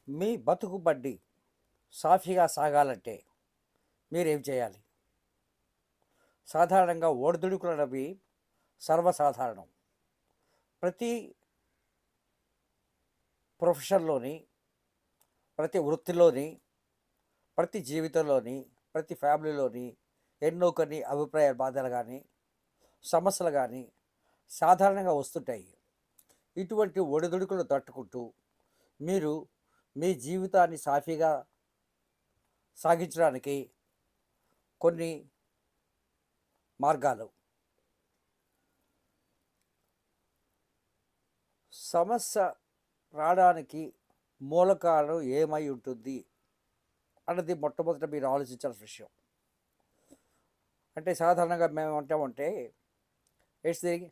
మీ బతుకు బడ్డి సాఫీగా సాగాలంటే మీరేం చేయాలి సాధారణంగా ఒడిదుడుకులు అనేవి సర్వసాధారణం ప్రతి ప్రొఫెషన్లోని ప్రతి వృత్తిలోని ప్రతి జీవితంలోని ప్రతి ఫ్యామిలీలోని ఎన్నో కొన్ని అభిప్రాయ బాధలు కానీ సమస్యలు కానీ సాధారణంగా వస్తుంటాయి ఇటువంటి ఒడిదుడుకులు తట్టుకుంటూ మీరు మీ జీవితాన్ని సాఫీగా సాగించడానికి కొన్ని మార్గాలు సమస్య రావడానికి మూలకారణం ఏమై ఉంటుంది అన్నది మొట్టమొదట మీరు ఆలోచించాల్సిన విషయం అంటే సాధారణంగా మేము అంటామంటే it's the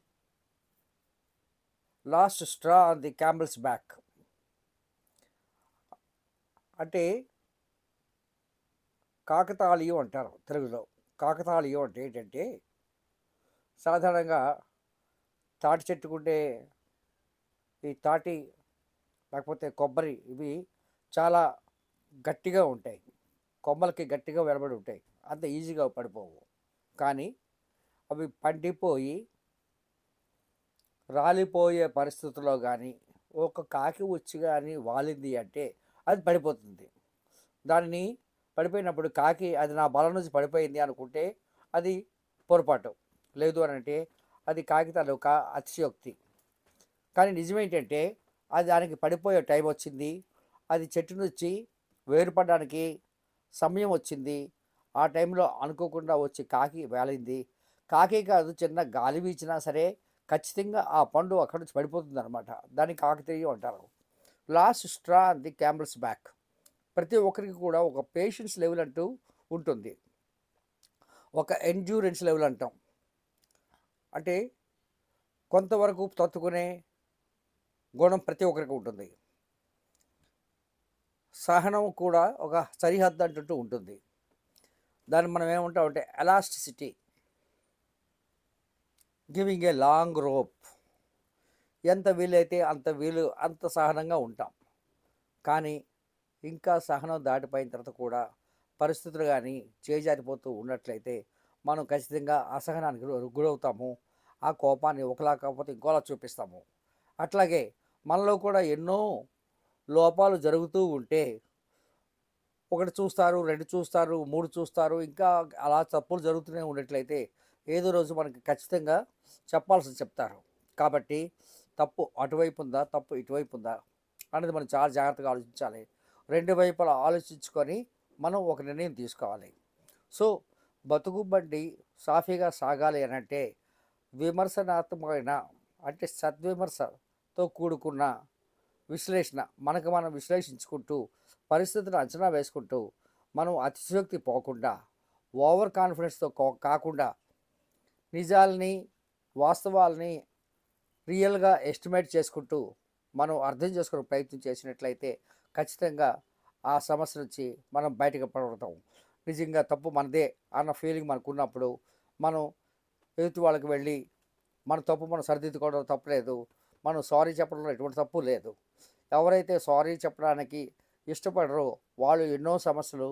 last straw on the camel's back అంటే కాకతాళీయం అంటారు తెలుగులో కాకతాళీయం అంటే ఏంటంటే సాధారణంగా తాటి చెట్టుకుంటే ఈ తాటి లేకపోతే కొబ్బరి ఇవి చాలా గట్టిగా ఉంటాయి కొమ్మలకి గట్టిగా వెలబడి ఉంటాయి అంత ఈజీగా పడిపోవు కానీ అవి పండిపోయి రాలిపోయే పరిస్థితుల్లో కానీ ఒక కాకి వచ్చి కానీ వాలింది అంటే అది పడిపోతుంది దానిని పడిపోయినప్పుడు కాకి అది నా బలం నుంచి పడిపోయింది అనుకుంటే అది పొరపాటు లేదు అని అంటే అది కాకి తాలూక అతిశయోక్తి కానీ నిజమేంటంటే అది దానికి పడిపోయే టైం వచ్చింది అది చెట్టు నుంచి వేరుపడడానికి సమయం వచ్చింది ఆ టైంలో అనుకోకుండా వచ్చి కాకి వేలింది కాకి కాదు చిన్న గాలి వీచినా సరే ఖచ్చితంగా ఆ పండు అక్కడి నుంచి పడిపోతుంది అనమాట దాన్ని కాకతీయం అంటారు last straw the camel's back ప్రతి ఒక్కరికి కూడా ఒక పేషెన్స్ లెవెల్ అంటూ ఉంటుంది ఒక ఎండ్యూరెన్స్ లెవెల్ అంటాం అంటే కొంతవరకు తట్టుకునే గుణం ప్రతి ఒక్కరికి ఉంటుంది సహనం కూడా ఒక సరిహద్దు అంటుంటూ ఉంటుంది దాన్ని మనం ఏమంటామంటే elasticity giving a long rope ఎంత వీలైతే అంత వీలు అంత సహనంగా ఉంటాం కానీ ఇంకా సహనం దాటిపోయిన తర్వాత కూడా పరిస్థితులు కానీ చేజారిపోతూ ఉన్నట్లయితే మనం ఖచ్చితంగా అసహనానికి గుర- గురవుతాము ఆ కోపాన్ని ఒకలా కాకపోతే ఇంకోలా చూపిస్తాము అట్లాగే మనలో కూడా ఎన్నో లోపాలు జరుగుతూ ఉంటే ఒకటి చూస్తారు రెండు చూస్తారు మూడు చూస్తారు ఇంకా అలా తప్పులు జరుగుతూనే ఉన్నట్లయితే ఏదో రోజు మనకి ఖచ్చితంగా చెప్పాల్సి చెప్తారు కాబట్టి తప్పు అటువైపు ఉందా తప్పు ఇటువైపు ఉందా అనేది మనం చాలా జాగ్రత్తగా ఆలోచించాలి రెండు వైపులా ఆలోచించుకొని మనం ఒక నిర్ణయం తీసుకోవాలి సో బతుకు బండి సాఫీగా సాగాలి అని అంటే విమర్శనాత్మకమైన అంటే సద్విమర్శతో కూడుకున్న విశ్లేషణ మనకు మనం విశ్లేషించుకుంటూ పరిస్థితులను అంచనా వేసుకుంటూ మనం అతిశయోక్తి పోకుండా ఓవర్ కాన్ఫిడెన్స్తో కో- కాకుండా నిజాలని వాస్తవాలని రియల్గా ఎస్టిమేట్ చేసుకుంటూ మనం అర్థం చేసుకునే ప్రయత్నం చేసినట్లయితే ఖచ్చితంగా ఆ సమస్య నుంచి మనం బయటకు పడతాం నిజంగా తప్పు మనదే అన్న ఫీలింగ్ మనకు ఉన్నప్పుడు మనం ఎదుటి వాళ్ళకి వెళ్ళి మన తప్పు మనం సరిదిద్దుకోవడం తప్పలేదు మనం సారీ చెప్పడంలో ఎటువంటి తప్పు లేదు ఎవరైతే సారీ చెప్పడానికి ఇష్టపడరో వాళ్ళు ఎన్నో సమస్యలు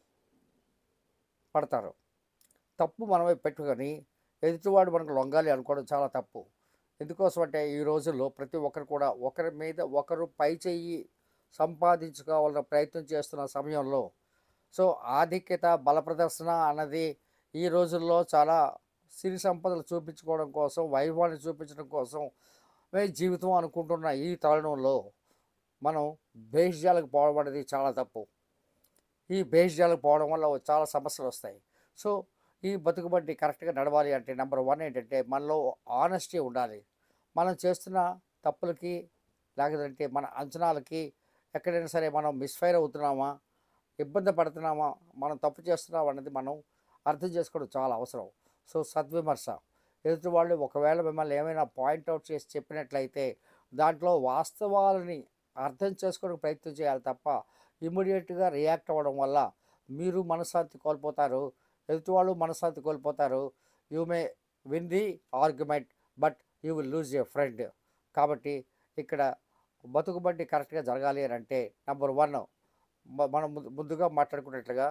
పడతారు తప్పు మనమే పెట్టుకొని ఎదుటివాడు మనకు లొంగాలి అనుకోవడం చాలా తప్పు ఎందుకోసం అంటే ఈ రోజుల్లో ప్రతి ఒక్కరు కూడా ఒకరి మీద ఒకరు పై చెయ్యి సంపాదించుకోవాలన్న ప్రయత్నం చేస్తున్న సమయంలో సో ఆధిక్యత బల ప్రదర్శన అన్నది ఈ రోజుల్లో చాలా సిరి సంపదలు చూపించుకోవడం కోసం వైభవాన్ని చూపించడం కోసం మే జీవితం అనుకుంటున్న ఈ తరుణంలో మనం భేషజాలకు పోవడం అనేది చాలా తప్పు ఈ భేషజాలకు పోవడం వల్ల చాలా సమస్యలు వస్తాయి సో ఈ బతుకుబట్టి కరెక్ట్గా నడవాలి అంటే నెంబర్ వన్ ఏంటంటే మనలో ఆనెస్టీ ఉండాలి మనం చేస్తున్న తప్పులకి లేకపోతే మన అంచనాలకి ఎక్కడైనా సరే మనం మిస్ఫైర్ అవుతున్నామా ఇబ్బంది పడుతున్నామా మనం తప్పు చేస్తున్నామా అనేది మనం అర్థం చేసుకోవడం చాలా అవసరం సో సద్విమర్శ ఎదుటి వాళ్ళు ఒకవేళ మిమ్మల్ని ఏమైనా పాయింట్అవుట్ చేసి చెప్పినట్లయితే దాంట్లో వాస్తవాలని అర్థం చేసుకోవడానికి ప్రయత్నం చేయాలి తప్ప ఇమ్మీడియట్గా రియాక్ట్ అవ్వడం వల్ల మీరు మనశ్శాంతి కోల్పోతారు ఎదుటి వాళ్ళు మనశ్శాంతి కోల్పోతారు you may win the argument but you will lose a friend కాబట్టి ఇక్కడ బతుకు బండి కరెక్ట్గా జరగాలి అని అంటే నెంబర్ వన్ మనం ముందు- ముందుగా మాట్లాడుకున్నట్లుగా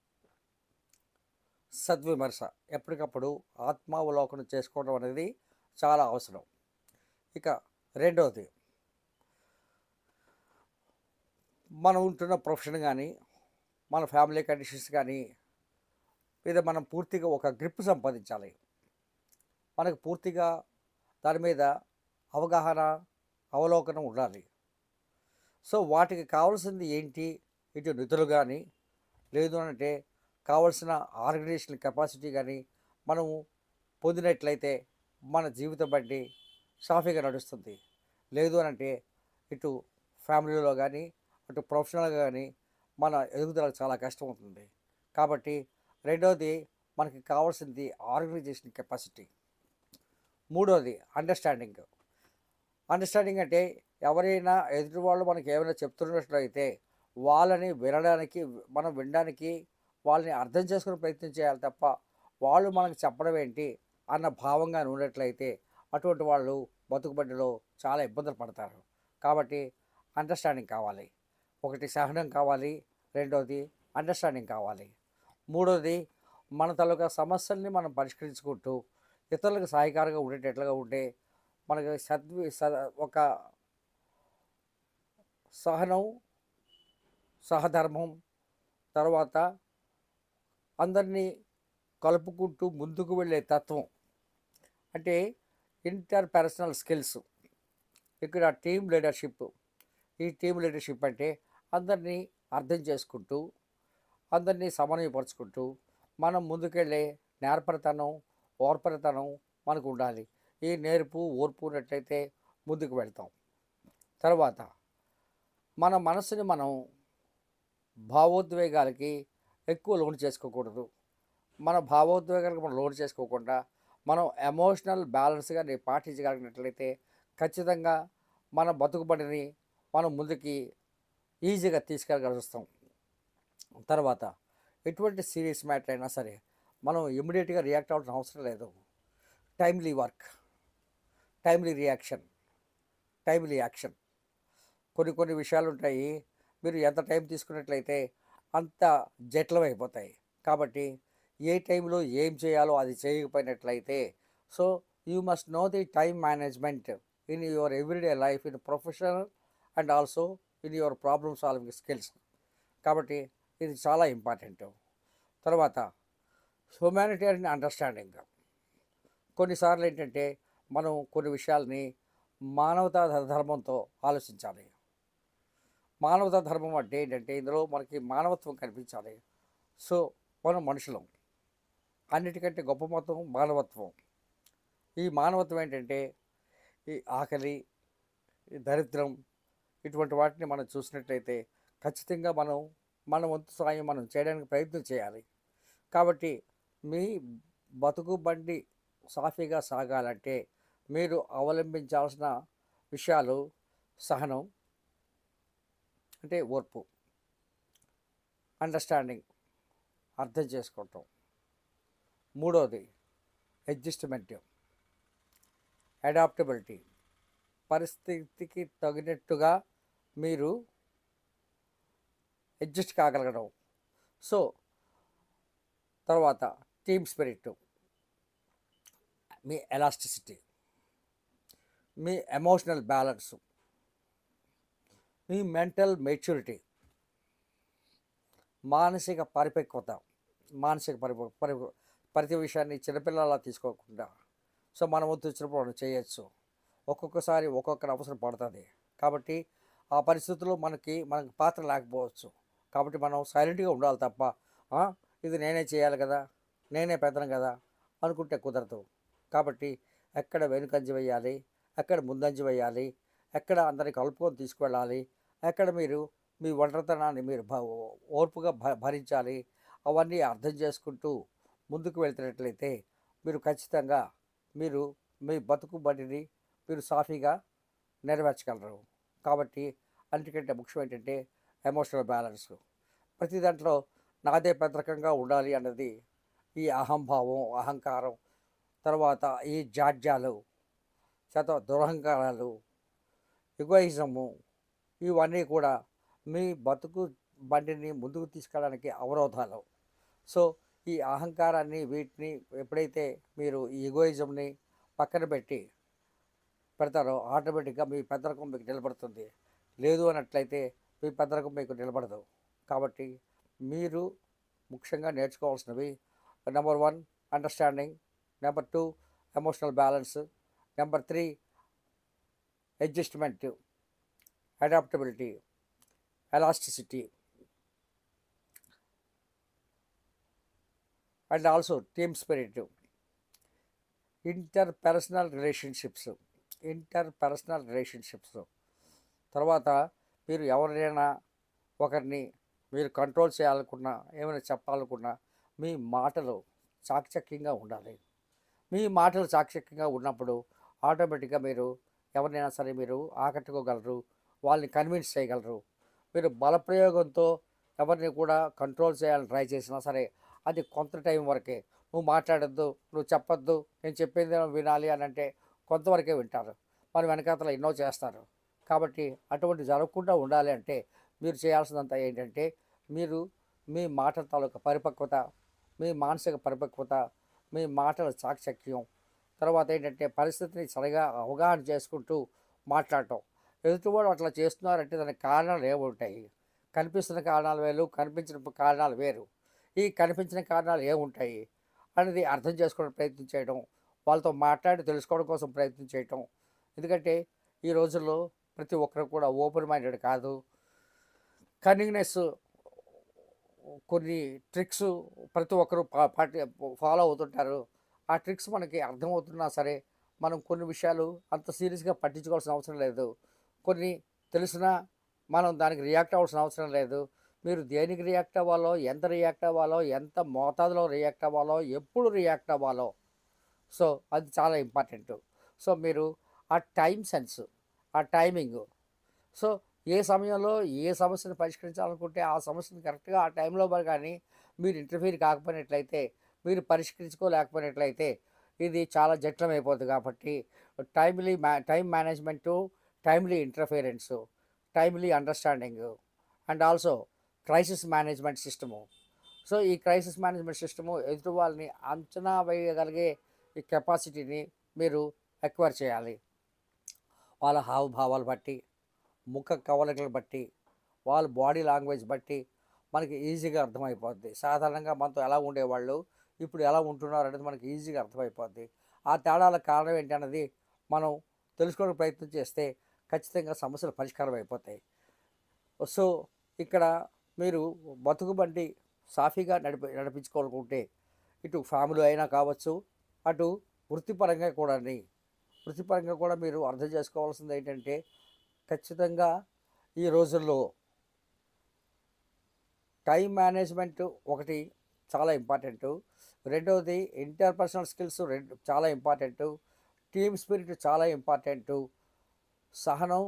సద్విమర్శ ఎప్పటికప్పుడు ఆత్మావలోకనం చేసుకోవడం అనేది చాలా అవసరం ఇక రెండవది మనం ఉంటున్న ప్రొఫెషన్ కానీ మన ఫ్యామిలీ కండిషన్స్ కానీ మీద మనం పూర్తిగా ఒక గ్రిప్ సంపాదించాలి మనకు పూర్తిగా దాని మీద అవగాహన అవలోకనం ఉండాలి సో వాటికి కావాల్సింది ఏంటి ఇటు నిధులు కానీ లేదు అంటే కావాల్సిన ఆర్గనైజేషన్ కెపాసిటీ కానీ మనము పొందినట్లయితే మన జీవితం బట్టి సాఫీగా నడుస్తుంది లేదు అని అంటే ఇటు ఫ్యామిలీలో కానీ అటు ప్రొఫెషనల్గా కానీ మన ఎదుగుదల చాలా కష్టం అవుతుంది కాబట్టి రెండవది మనకి కావాల్సింది ఆర్గనైజేషన్ కెపాసిటీ మూడవది అండర్స్టాండింగ్ అండర్స్టాండింగ్ అంటే ఎవరైనా ఎదుటి వాళ్ళు మనకి ఏమైనా చెప్తున్నట్లయితే వాళ్ళని వినడానికి మనం వినడానికి వాళ్ళని అర్థం చేసుకునే ప్రయత్నం చేయాలి తప్ప వాళ్ళు మనకు చెప్పడం ఏంటి అన్న భావంగా ఉన్నట్లయితే అటువంటి వాళ్ళు బతుకుబడిలో చాలా ఇబ్బందులు పడతారు కాబట్టి అండర్స్టాండింగ్ కావాలి ఒకటి సహనం కావాలి రెండవది అండర్స్టాండింగ్ కావాలి మూడవది మన తాలూకా సమస్యల్ని మనం పరిష్కరించుకుంటూ ఇతరులకు సహాయకారంగా ఉండేటట్లుగా ఉంటే మనకి సద్వి స ఒక సహనం సహధర్మం తర్వాత అందరినీ కలుపుకుంటూ ముందుకు వెళ్ళే తత్వం అంటే ఇంటర్ పర్సనల్ స్కిల్స్ ఇక్కడ టీం లీడర్షిప్ ఈ టీం లీడర్షిప్ అంటే అందరినీ అర్థం చేసుకుంటూ అందరినీ సమన్వయపరుచుకుంటూ మనం ముందుకెళ్ళే నేర్పరితనం ఓర్పరితనం మనకు ఉండాలి ఈ నేర్పు ఓర్పు ఉన్నట్లయితే ముందుకు వెళ్తాం తర్వాత మన మనసుని మనం భావోద్వేగాలకి ఎక్కువ లోన్ చేసుకోకూడదు మన భావోద్వేగాలకు మనం లోన్ చేసుకోకుండా మనం ఎమోషనల్ బ్యాలెన్స్గా నేను పాటించగలిగినట్లయితే ఖచ్చితంగా మన బతుకుబడిని మనం ముందుకి ఈజీగా తీసుకెళ్ళగలుగుతాం తర్వాత ఎటువంటి సీరియస్ మ్యాటర్ అయినా సరే మనం ఇమ్మీడియట్గా రియాక్ట్ అవ్వాల్సిన అవసరం లేదు timely work timely reaction timely action కొన్ని కొన్ని విషయాలు ఉంటాయి మీరు ఎంత టైం తీసుకున్నట్లయితే అంత జటిలం అయిపోతాయి కాబట్టి ఏ టైంలో ఏం చేయాలో అది చేయకపోయినట్లయితే so you must know the time management in your everyday life in professional and also in your problem solving skills కాబట్టి ఇది చాలా ఇంపార్టెంట్ తర్వాత హ్యుమానిటేరియన్ అండర్స్టాండింగ్ కొన్నిసార్లు ఏంటంటే మనం కొన్ని విషయాల్ని మానవతా ధర్మంతో ఆలోచించాలి మానవతా ధర్మం అంటే ఏంటంటే ఇందులో మనకి మానవత్వం కనిపించాలి సో మనం మనుషులం అన్నిటికంటే గొప్ప మొత్తం మానవత్వం ఈ మానవత్వం ఏంటంటే ఈ ఆకలి ఈ దరిద్రం ఇటువంటి వాటిని మనం చూసినట్లయితే ఖచ్చితంగా మనం మన వంతు సాయం మనం చేయడానికి ప్రయత్నం చేయాలి కాబట్టి మీ బతుకు బండి సాఫీగా సాగాలంటే మీరు అవలంబించాల్సిన విషయాలు సహనం అంటే ఓర్పు అండర్స్టాండింగ్ అర్థం చేసుకోవటం మూడోది అడ్జస్ట్మెంట్ అడాప్టబిలిటీ పరిస్థితికి తగినట్టుగా మీరు అడ్జస్ట్ కాగలగడం సో తర్వాత టీమ్ స్పిరిట్ మీ ఎలాస్టిసిటీ మీ ఎమోషనల్ బ్యాలెన్స్ మీ మెంటల్ మెచ్యూరిటీ మానసిక పరిపక్వత మానసిక పరి పరి ప్రతి విషయాన్ని చిన్నపిల్లలా తీసుకోకుండా సో మన వంతు వచ్చినప్పుడు మనం చేయొచ్చు ఒక్కొక్కసారి ఒక్కొక్కరి అవసరం పడుతుంది కాబట్టి ఆ పరిస్థితుల్లో మనకి మనకి పాత్ర లేకపోవచ్చు కాబట్టి మనం సైలెంట్గా ఉండాలి తప్ప "ఆ, ఇది నేనే చేయాలి కదా నేనే పెద్దను కదా అనుకుంటే కుదరదు కాబట్టి ఎక్కడ వెనుకంజ వేయాలి ఎక్కడ ముందంజ వేయాలి ఎక్కడ అందరిని కలుపుకొని తీసుకువెళ్ళాలి ఎక్కడ మీరు మీ ఒంటరితనాన్ని మీరు భ ఓర్పుగా భ భరించాలి అవన్నీ అర్థం చేసుకుంటూ ముందుకు వెళ్తున్నట్లయితే మీరు ఖచ్చితంగా మీరు మీ బతుకు బండిని మీరు సాఫీగా నెరవేర్చగలరు కాబట్టి అన్నిటికంటే ముఖ్యం ఏంటంటే ఎమోషనల్ బ్యాలెన్స్ ప్రతి దాంట్లో నాదే పెద్దరకంగా ఉండాలి అన్నది ఈ అహంభావం అహంకారం తర్వాత ఈ జాడ్యాలు చేత దురహంకారాలు ఎగోయిజము ఇవన్నీ కూడా మీ బతుకు బండిని ముందుకు తీసుకెళ్ళడానికి అవరోధాలు సో ఈ అహంకారాన్ని వీటిని ఎప్పుడైతే మీరు ఈగోయిజంని పక్కన పెట్టి పెడతారో ఆటోమేటిక్గా మీ పెద్దరకం మీకు నిలబడుతుంది లేదు అన్నట్లయితే మీ పెద్దరకం మీకు నిలబడదు కాబట్టి మీరు ముఖ్యంగా నేర్చుకోవాల్సినవి number one understanding number two emotional balance number three adjustment adaptability elasticity and also team spirit inter personal relationships inter personal relationships తర్వాత మీరు ఎవరినైనా ఒకరిని మీరు కంట్రోల్ చేయాలనుకున్నా ఏమైనా చెప్పాలనుకున్నా మీ మాటలు చాకచక్యంగా ఉండాలి మీ మాటలు చాకచక్యంగా ఉన్నప్పుడు ఆటోమేటిక్గా మీరు ఎవరినైనా సరే మీరు ఆకట్టుకోగలరు వాళ్ళని కన్విన్స్ చేయగలరు మీరు బలప్రయోగంతో ఎవరిని కూడా కంట్రోల్ చేయాలని ట్రై చేసినా సరే అది కొంత టైం వరకే నువ్వు మాట్లాడద్దు నువ్వు చెప్పొద్దు నేను చెప్పింది వినాలి అని అంటే కొంతవరకే వింటారు మరి వెనకాతల ఎన్నో చేస్తారు కాబట్టి అటువంటి జరగకుండా ఉండాలి అంటే మీరు చేయాల్సిందంతా ఏంటంటే మీరు మీ మాటల తాలూకా పరిపక్వత మీ మానసిక పరిపక్వత మీ మాటల చాకచక్యం తర్వాత ఏంటంటే పరిస్థితిని సరిగా అవగాహన చేసుకుంటూ మాట్లాడటం ఎదుటివాడు అట్లా చేస్తున్నారంటే దానికి కారణాలు ఏముంటాయి కనిపిస్తున్న కారణాలు వేరు కనిపించిన కారణాలు వేరు ఈ కనిపించిన కారణాలు ఏముంటాయి అనేది అర్థం చేసుకోవడం ప్రయత్నం చేయడం వాళ్ళతో మాట్లాడి తెలుసుకోవడం కోసం ప్రయత్నం చేయటం ఎందుకంటే ఈ రోజుల్లో ప్రతి ఒక్కరు కూడా ఓపెన్ మైండెడ్ కాదు కన్నింగ్నెస్ కొన్ని ట్రిక్స్ ప్రతి ఒక్కరు పా- పాటి ఫాలో అవుతుంటారు ఆ ట్రిక్స్ మనకి అర్థమవుతున్నా సరే మనం కొన్ని విషయాలు అంత సీరియస్గా పట్టించుకోవాల్సిన అవసరం లేదు కొన్ని తెలిసినా మనం దానికి రియాక్ట్ అవ్వాల్సిన అవసరం లేదు మీరు దేనికి రియాక్ట్ అవ్వాలో ఎంత రియాక్ట్ అవ్వాలో ఎంత మోతాదులో రియాక్ట్ అవ్వాలో ఎప్పుడు రియాక్ట్ అవ్వాలో సో అది చాలా ఇంపార్టెంట్ సో మీరు ఆ టైం సెన్స్ ఆ టైమింగ్ సో ఏ సమయంలో ఏ సమస్యను పరిష్కరించాలనుకుంటే ఆ సమస్యను కరెక్ట్గా ఆ టైంలో మరి కానీ మీరు ఇంటర్ఫీర్ కాకపోయినట్లయితే మీరు పరిష్కరించుకోలేకపోయినట్లయితే ఇది చాలా జటిలం అయిపోతుంది కాబట్టి టైమ్లీ మ్యా time management timely interference timely understanding and also crisis management system so ఈ క్రైసిస్ మేనేజ్మెంట్ సిస్టము ఎదుటి వాళ్ళని అంచనా వేయగలిగే ఈ కెపాసిటీని మీరు ఎక్వైర్ చేయాలి వాళ్ళ హావభావాలు బట్టి ముఖ కవలికలు బట్టి వాళ్ళ బాడీ లాంగ్వేజ్ బట్టి మనకి ఈజీగా అర్థమైపోద్ది సాధారణంగా మనతో ఎలా ఉండేవాళ్ళు ఇప్పుడు ఎలా ఉంటున్నారు అనేది మనకి ఈజీగా అర్థమైపోద్ది ఆ తేడాల కారణం ఏంటన్నది మనం తెలుసుకోవడానికి ప్రయత్నం చేస్తే ఖచ్చితంగా సమస్యలు పరిష్కారం అయిపోతాయి సో ఇక్కడ మీరు బతుకు బండి సాఫీగా నడిపి నడిపించుకోవాలనుకుంటే ఇటు ఫ్యామిలీ అయినా కావచ్చు అటు వృత్తిపరంగా కూడా వృత్తిపరంగా కూడా మీరు అర్థం చేసుకోవాల్సింది ఏంటంటే ఖచ్చితంగా ఈ రోజుల్లో టైం మేనేజ్మెంట్ ఒకటి చాలా ఇంపార్టెంట్ రెండవది ఇంటర్పర్సనల్ స్కిల్స్ రెండు చాలా ఇంపార్టెంట్ టీమ్ స్పిరిట్ చాలా ఇంపార్టెంట్ సహనం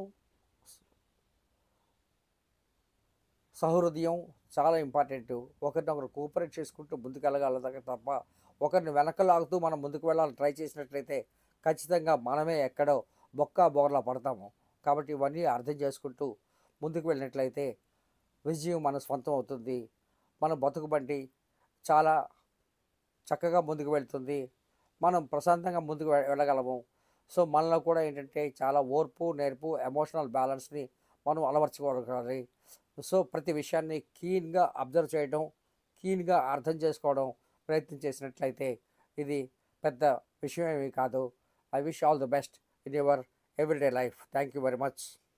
సహృదయం చాలా ఇంపార్టెంట్ ఒకరినొకరు కోఆపరేట్ చేసుకుంటూ ముందుకు వెళ్ళగలగా తప్ప ఒకరిని వెనక లాగుతూ మనం ముందుకు వెళ్ళాలని ట్రై చేసినట్లయితే ఖచ్చితంగా మనమే ఎక్కడో బొక్క బోర్లా పడతాము కాబట్టి ఇవన్నీ అర్థం చేసుకుంటూ ముందుకు వెళ్ళినట్లయితే విజయం మన స్వంతం అవుతుంది మన బతుకు బండి చాలా చక్కగా ముందుకు వెళ్తుంది మనం ప్రశాంతంగా ముందుకు వె- వెళ్ళగలము సో మనలో కూడా ఏంటంటే చాలా ఓర్పు నేర్పు ఎమోషనల్ బ్యాలెన్స్ని మనం అలవర్చుకోగలగాలి సో ప్రతి విషయాన్ని కీన్గా అబ్జర్వ్ చేయడం కీన్గా అర్థం చేసుకోవడం ప్రయత్నం చేసినట్లయితే ఇది పెద్ద విషయం ఏమీ కాదు I wish all the best in your everyday life thank you very much